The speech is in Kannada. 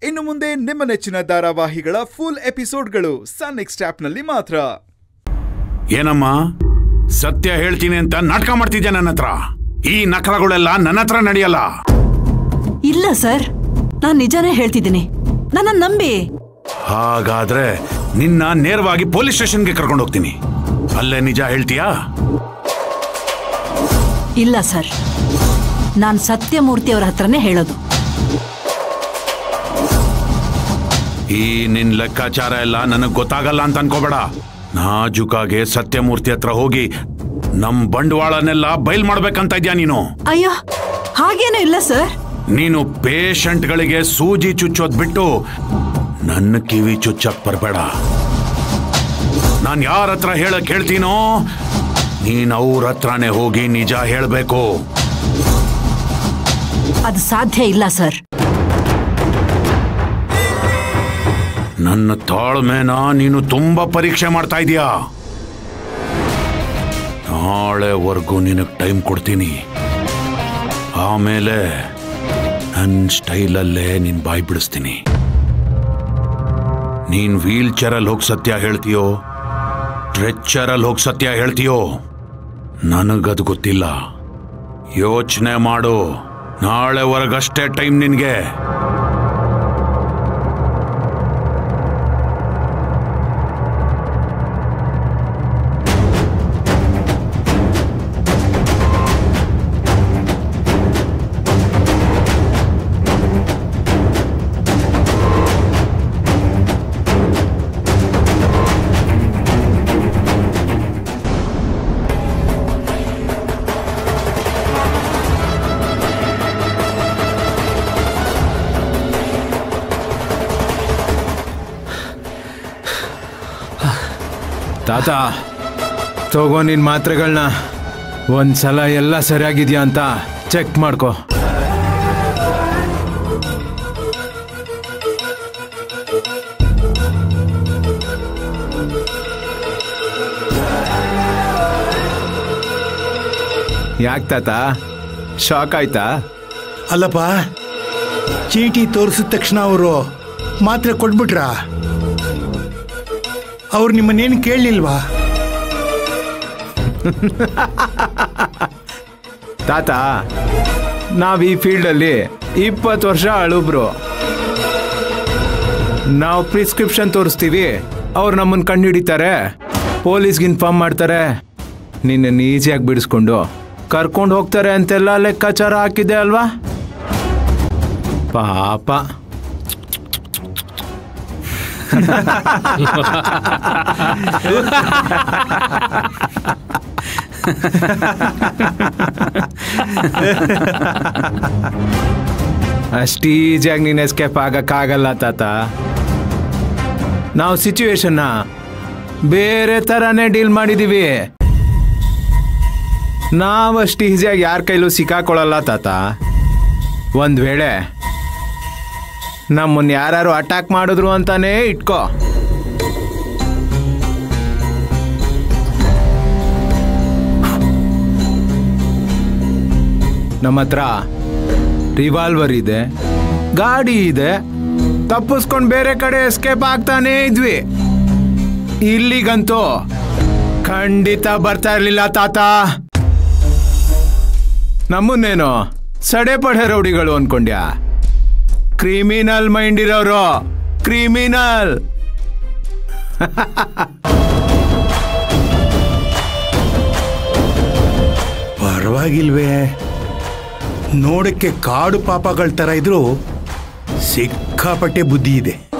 ಇನ್ನು ಮುಂದೆ ನಿಮ್ಮ ನೆಚ್ಚಿನ ಧಾರಾವಾಹಿಗಳ ಫುಲ್ ಎಪಿಸೋಡ್ಗಳು ಸನ್ ನೆಕ್ಸ್ಟ್ ಆಪ್ನಲ್ಲಿ ಮಾತ್ರ ಏನಮ್ಮ ಸತ್ಯ ಹೇಳ್ತೀನಿ ಅಂತ ನಾಟಕ ಮಾಡ್ತಿದ್ಯಾ ನನ್ನ ಹತ್ರ ಈ ನಕಲಗಳೆಲ್ಲ ನನ್ನ ಹತ್ರ ನಡೆಯಲ್ಲ ಇಲ್ಲ ಸರ್ ನಾನ್ ನಿಜಾನೇ ಹೇಳ್ತಿದ್ದೀನಿ ನನ್ನ ನಂಬಿ ಹಾಗಾದ್ರೆ ನಿನ್ನ ನೇರವಾಗಿ ಪೊಲೀಸ್ ಸ್ಟೇಷನ್ಗೆ ಕರ್ಕೊಂಡು ಹೋಗ್ತೀನಿ ಅಲ್ಲೇ ನಿಜ ಹೇಳ್ತೀಯಾ ಇಲ್ಲ ಸರ್ ನಾನ್ ಸತ್ಯಮೂರ್ತಿ ಅವ್ರ ಹತ್ರನೇ ಹೇಳೋದು ಈ ನಿನ್ ಲೆಕ್ಕಾಚಾರ ಎಲ್ಲ ನನಗ್ ಗೊತ್ತಾಗಲ್ಲ ಅಂತ ಅನ್ಕೋಬೇಡ ನಾಜುಕಾಗೆ ಸತ್ಯಮೂರ್ತಿ ಹತ್ರ ಹೋಗಿ ನಮ್ ಬಂಡವಾಳನೆಲ್ಲ ಬಯಲ್ ಮಾಡ್ಬೇಕಂತ ಇದ್ಯಾ ನೀನು ಅಯ್ಯೋ ಹಾಗೇನೂ ಇಲ್ಲ ಸರ್ ನೀನು ಪೇಷಂಟ್ಗಳಿಗೆ ಸೂಜಿ ಚುಚ್ಚೋದ್ ಬಿಟ್ಟು ನನ್ನ ಕಿವಿ ಚುಚ್ಚಕ್ ಬರಬೇಡ ನಾನ್ ಯಾರ ಹತ್ರ ಹೇಳಕ್ ಹೇಳ್ತೀನೋ ನೀನ್ ಅವ್ರ ಹತ್ರನೇ ಹೋಗಿ ನಿಜ ಹೇಳ್ಬೇಕು ಅದು ಸಾಧ್ಯ ಇಲ್ಲ ಸರ್ ನನ್ನ ತಾಳ್ಮೆನ ನೀನು ತುಂಬಾ ಪರೀಕ್ಷೆ ಮಾಡ್ತಾ ಇದೀಯಾ ನಾಳೆವರೆಗೂ ನಿನಗೆ ಟೈಮ್ ಕೊಡ್ತೀನಿ ಆಮೇಲೆ ನನ್ನ ಸ್ಟೈಲಲ್ಲೇ ನಿನ್ ಬಾಯಿ ಬಿಡಿಸ್ತೀನಿ ನೀನ್ ವೀಲ್ ಚೇರಲ್ಲಿ ಹೋಗಿ ಸತ್ಯ ಹೇಳ್ತೀಯೋ ಸ್ಟ್ರೆಚ್ಚರಲ್ಲಿ ಹೋಗಿ ಸತ್ಯ ಹೇಳ್ತೀಯೋ ನನಗದು ಗೊತ್ತಿಲ್ಲ ಯೋಚನೆ ಮಾಡು ನಾಳೆವರೆಗಷ್ಟೇ ಟೈಮ್ ನಿನ್ಗೆ ತಾತ ತಗೋ ನಿನ್ ಮಾತ್ರೆಗಳನ್ನ ಒಂದ್ಸಲ ಎಲ್ಲ ಸರಿಯಾಗಿದ್ಯಾ ಅಂತ ಚೆಕ್ ಮಾಡ್ಕೊ ಯಾಕೆ ತಾತ ಶಾಕ್ ಆಯ್ತಾ ಅಲ್ಲಪ್ಪ ಚೀಟಿ ತೋರಿಸಿದ ತಕ್ಷಣ ಅವರು ಮಾತ್ರೆ ಕೊಟ್ಬಿಟ್ರ ಅವ್ರು ನಿಮ್ಮನ್ನೇನು ಕೇಳಲಿಲ್ವಾ ತಾತ ನಾವ್ ಈ ಫೀಲ್ಡಲ್ಲಿ ಇಪ್ಪತ್ತು ವರ್ಷ ಅಳುಬ್ರು ನಾವು ಪ್ರಿಸ್ಕ್ರಿಪ್ಷನ್ ತೋರಿಸ್ತೀವಿ ಅವ್ರು ನಮ್ಮನ್ನು ಕಂಡು ಹಿಡಿತಾರೆ ಪೊಲೀಸ್ಗೆ ಇನ್ಫಾರ್ಮ್ ಮಾಡ್ತಾರೆ ನಿನ್ನ ಈಸಿಯಾಗಿ ಬಿಡಿಸ್ಕೊಂಡು ಕರ್ಕೊಂಡು ಹೋಗ್ತಾರೆ ಅಂತೆಲ್ಲ ಲೆಕ್ಕಾಚಾರ ಹಾಕಿದೆ ಅಲ್ವಾ ಪಾಪ ಅಷ್ಟು ಈಸಿಯಾಗಿ ನೀನು ಎಸ್ಕೇಪ್ ಆಗಕ್ಕಾಗಲ್ಲ ತಾತ ನಾವು ಸಿಚುವೇಶನ್ನ ಬೇರೆ ಥರನೇ ಡೀಲ್ ಮಾಡಿದೀವಿ ನಾವಷ್ಟು ಈಸಿಯಾಗಿ ಯಾರ ಕೈಲೂ ಸಿಕ್ಕಾಕೊಳ್ಳಲ್ಲ ತಾತ ಒಂದು ವೇಳೆ ನಮ್ಮನ್ನು ಯಾರು ಅಟ್ಯಾಕ್ ಮಾಡಿದ್ರು ಅಂತಾನೇ ಇಟ್ಕೋ ನಮ್ಮ ಹತ್ರ ರಿವಾಲ್ವರ್ ಇದೆ ಗಾಡಿ ಇದೆ ತಪ್ಪಿಸ್ಕೊಂಡು ಬೇರೆ ಕಡೆ ಎಸ್ಕೇಪ್ ಆಗ್ತಾನೇ ಇದ್ವಿ ಇಲ್ಲಿಗಂತೂ ಖಂಡಿತ ಬರ್ತಾ ಇರ್ಲಿಲ್ಲ ತಾತ ನಮ್ಮನ್ನೇನು ಸಡೆ ಪಡೆ ರೌಡಿಗಳು ಅನ್ಕೊಂಡ್ಯಾ ಕ್ರಿಮಿನಲ್ ಮೈಂಡ್ ಇರೋರು ಕ್ರಿಮಿನಲ್ ಪರವಾಗಿಲ್ವೇ ನೋಡಕ್ಕೆ ಕಾಡು ಪಾಪಗಳ ಥರ ಇದ್ರು ಸಿಕ್ಕಾಪಟ್ಟೆ ಬುದ್ಧಿ ಇದೆ